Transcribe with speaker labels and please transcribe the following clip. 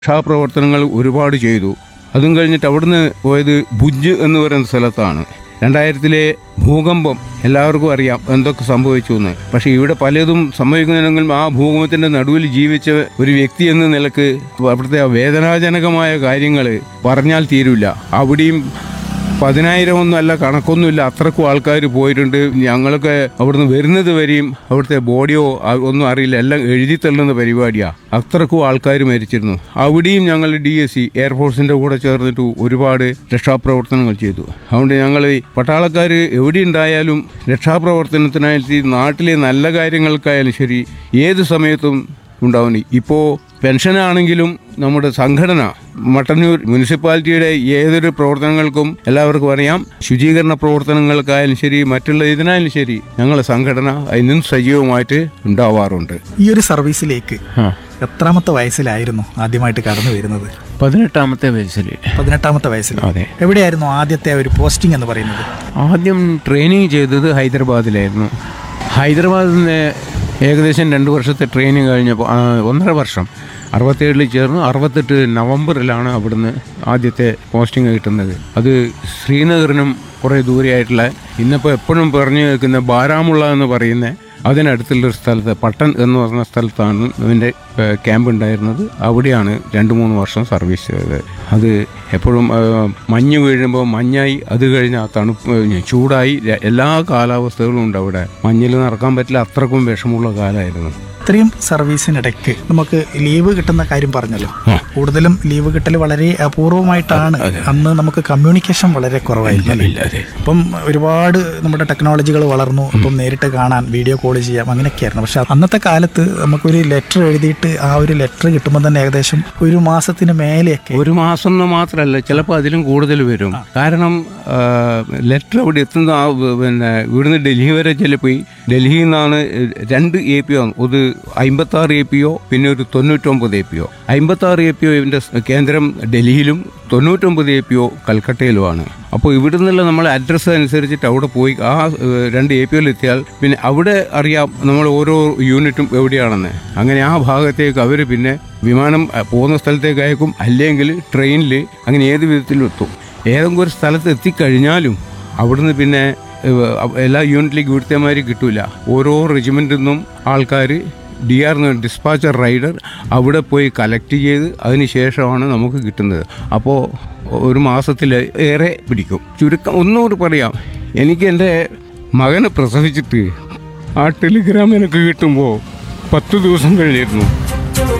Speaker 1: രക്ഷാപ്രവർത്തനങ്ങൾ ഒരുപാട് ചെയ്തു അതും കഴിഞ്ഞിട്ട് അവിടുന്ന് പോയത് ഭുജ് എന്ന് പറയുന്ന സ്ഥലത്താണ് രണ്ടായിരത്തിലെ ഭൂകമ്പം എല്ലാവർക്കും അറിയാം എന്തൊക്കെ സംഭവിച്ചു എന്ന് പക്ഷേ ഇവിടെ പലതും സംഭവിക്കുന്നുണ്ടെങ്കിലും ആ ഭൂകമ്പത്തിന്റെ നടുവിൽ ജീവിച്ച ഒരു വ്യക്തി എന്ന നിലക്ക് അവിടുത്തെ ആ വേദനാജനകമായ കാര്യങ്ങൾ പറഞ്ഞാൽ തീരില്ല അവിടെയും പതിനായിരം ഒന്നും അല്ല കണക്കൊന്നുമില്ല അത്രക്കും ആൾക്കാർ പോയിട്ടുണ്ട് ഞങ്ങളൊക്കെ അവിടുന്ന് വരുന്നത് വരെയും അവിടുത്തെ ബോഡിയോ ആ- ഒന്നും അറിയില്ല എല്ലാം എഴുതി തള്ളുന്ന പരിപാടിയാണ് അത്രക്കും ആൾക്കാർ മരിച്ചിരുന്നു അവിടെയും ഞങ്ങൾ ഡി എസ് സി എയർഫോഴ്സിന്റെ കൂടെ ചേർന്നിട്ട് ഒരുപാട് രക്ഷാപ്രവർത്തനങ്ങൾ ചെയ്തു അതുകൊണ്ട് ഞങ്ങൾ ഈ പട്ടാളക്കാർ എവിടെ ഉണ്ടായാലും രക്ഷാപ്രവർത്തനത്തിനായിട്ട് ഈ നാട്ടിലെ നല്ല കാര്യങ്ങൾക്കായാലും ശരി ഏത് സമയത്തും ഉണ്ടാവും ഇപ്പോൾ പെൻഷനാണെങ്കിലും നമ്മുടെ സംഘടന മട്ടന്നൂർ മുനിസിപ്പാലിറ്റിയുടെ ഏതൊരു പ്രവർത്തനങ്ങൾക്കും എല്ലാവർക്കും അറിയാം ശുചീകരണ പ്രവർത്തനങ്ങൾക്കായാലും ശരി മറ്റുള്ള ഇതിനായാലും ശരി ഞങ്ങളുടെ സംഘടന അതിനും സജീവമായിട്ട് ഉണ്ടാവാറുണ്ട്
Speaker 2: ഈ ഒരു സർവീസിലേക്ക് എത്രാമത്തെ വയസ്സിലായിരുന്നു ആദ്യമായിട്ട് കടന്നു വരുന്നത്
Speaker 1: പതിനെട്ടാമത്തെ വയസ്സിൽ
Speaker 2: പതിനെട്ടാമത്തെ വയസ്സിൽ
Speaker 1: അതെ
Speaker 2: എവിടെയായിരുന്നു ആദ്യത്തെ ഒരു പോസ്റ്റിംഗ് എന്ന് പറയുന്നത്
Speaker 1: ആദ്യം ട്രെയിനിങ് ചെയ്തത് ഹൈദരാബാദിലായിരുന്നു ഹൈദരാബാദിൽ നിന്ന് ഏകദേശം രണ്ട് വർഷത്തെ ട്രെയിനിങ് കഴിഞ്ഞപ്പോൾ ആ, ഒന്നര വർഷം അറുപത്തേഴിൽ ചേർന്നു അറുപത്തെട്ട് നവംബറിലാണ് അവിടുന്ന് ആദ്യത്തെ പോസ്റ്റിംഗ് കിട്ടുന്നത് അത് ശ്രീനഗറിനും കുറേ ദൂരെയായിട്ടുള്ള ഇന്നിപ്പോൾ എപ്പോഴും പറഞ്ഞു കേൾക്കുന്ന ബാരാമുള്ള എന്ന് പറയുന്ന അതിനടുത്തുള്ളൊരു സ്ഥലത്ത് പട്ടൺ എന്ന് പറഞ്ഞ സ്ഥലത്താണ് ഇതിൻ്റെ ക്യാമ്പ് ഉണ്ടായിരുന്നത് അവിടെയാണ് രണ്ട് മൂന്ന് വർഷം സർവീസ് ചെയ്തത് അത് എപ്പോഴും ആ, മഞ്ഞ് വീഴുമ്പോൾ മഞ്ഞായി അത് കഴിഞ്ഞ് ആ തണുപ്പ് ഏ, ചൂടായി ര- എല്ലാ കാലാവസ്ഥകളും ഉണ്ട് അവിടെ മഞ്ഞിൽ നടക്കാൻ പറ്റില്ല അത്രക്കും വിഷമുള്ള കാലമായിരുന്നു
Speaker 2: ഇത്രയും സർവീസിനിടയ്ക്ക് നമുക്ക് ലീവ് കിട്ടുന്ന കാര്യം പറഞ്ഞല്ലോ കൂടുതലും ലീവ് കിട്ടൽ വളരെ അപൂർവമായിട്ടാണ് അന്ന് നമുക്ക് കമ്മ്യൂണിക്കേഷൻ വളരെ കുറവായിരുന്നു അല്ലേ? അപ്പം ഒരുപാട് നമ്മുടെ ടെക്നോളജികൾ വളർന്നു അപ്പം നേരിട്ട് കാണാൻ വീഡിയോ കോൾ ചെയ്യാം അങ്ങനെയൊക്കെയായിരുന്നു പക്ഷെ അന്നത്തെ കാലത്ത് നമുക്കൊരു ലെറ്റർ എഴുതിയിട്ട് ആ ഒരു ലെറ്റർ കിട്ടുമ്പോൾ തന്നെ ഏകദേശം ഒരു മാസത്തിന് മേലെയൊക്കെ
Speaker 1: ഒരു മാസം എന്ന് മാത്രമല്ല ചിലപ്പോൾ അതിലും കൂടുതൽ വരും കാരണം ലെറ്റർ അവിടെ എത്തുന്ന ആ വ- പിന്നെ ഇവിടുന്ന് ഡൽഹി വരെ ചിലപ്പോൾ ഡൽഹിയിൽ നിന്നാണ് രണ്ട് എ പി ഒ ഒരു അമ്പത്തി ആറ് എ പി ഒ പിന്നെ ഒരു തൊണ്ണൂറ്റൊമ്പത് എ പി ഒ അമ്പത്തി ആറ് എ പി ഒ ഇതിൻ്റെ കേന്ദ്രം ഡൽഹിയിലും തൊണ്ണൂറ്റൊമ്പത് എ പി ഒ കൽക്കട്ടയിലുമാണ് അപ്പോൾ ഇവിടെ നിന്നുള്ള നമ്മളെ അഡ്രസ്സ് അനുസരിച്ചിട്ട് അവിടെ പോയി ആ ഏഹ്, രണ്ട് എ പി ഒയിൽ എത്തിയാൽ പിന്നെ അവിടെ അറിയാം നമ്മൾ ഓരോ യൂണിറ്റും എവിടെയാണെന്ന് അങ്ങനെ ആ ഭാഗത്തേക്ക് അവർ പിന്നെ വിമാനം അഹ്, പോകുന്ന സ്ഥലത്തേക്ക് അയക്കും അല്ലെങ്കിൽ ട്രെയിനിൽ അങ്ങനെ ഏത് വിധത്തിലും എത്തും ഏതെങ്കിലും ഒരു സ്ഥലത്ത് എത്തിക്കഴിഞ്ഞാലും അവിടുന്ന് പിന്നെ ഏഹ്, അ- എല്ലാ യൂണിറ്റിലേക്ക് ഇവിടുത്തെമാര് കിട്ടൂല ഓരോ റെജിമെൻറ്റിൽ നിന്നും ആൾക്കാർ ഡി ആർ ഡിസ്പാച്ചർ റൈഡർ അവിടെ പോയി കളക്ട് ചെയ്ത് അതിന് ശേഷമാണ് നമുക്ക് കിട്ടുന്നത് അപ്പോൾ ഒരു മാസത്തിൽ ഏറെ പിടിക്കും ചുരുക്കം ഒന്നുകൂടി പറയാം എനിക്ക് എൻ്റെ മകനെ പ്രസവിച്ചിട്ട് ആ ടെലിഗ്രാം എനിക്ക് കിട്ടുമ്പോൾ പത്ത് ദിവസം കഴിഞ്ഞിരുന്നു